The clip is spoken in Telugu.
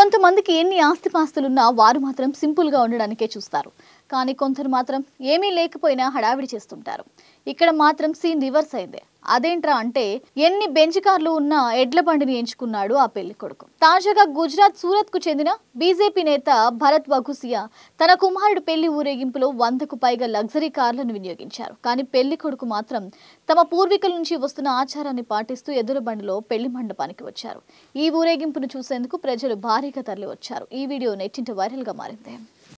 కొంతమందికి ఎన్ని ఆస్తిపాస్తులున్నా వారు మాత్రం సింపుల్గా ఉండడానికే చూస్తారు కానీ కొందరు మాత్రం ఏమీ లేకపోయినా హడావిడి చేస్తుంటారు ఇక్కడ మాత్రం సీన్ రివర్స్ అయింది అదేంట్రా అంటే ఎన్ని బెంచ్ కార్లు ఉన్న ఎడ్ల బండిని ఎంచుకున్నాడు ఆ పెళ్లి కొడుకు తాజాగా గుజరాత్ సూరత్ కు చెందిన బీజేపీ నేత భరత్ వఘుసియా తన కుమారుడు పెళ్లి ఊరేగింపులో వందకు పైగా లగ్జరీ కార్లను వినియోగించారు కానీ పెళ్లి కొడుకు మాత్రం తమ పూర్వీకుల నుంచి వస్తున్న ఆచారాన్ని పాటిస్తూ ఎదురు బండిలో పెళ్లి మండపానికి వచ్చారు ఈ ఊరేగింపును చూసేందుకు ప్రజలు భారీగా తరలి వచ్చారు ఈ వీడియో నెట్టింట వైరల్ గా మారింది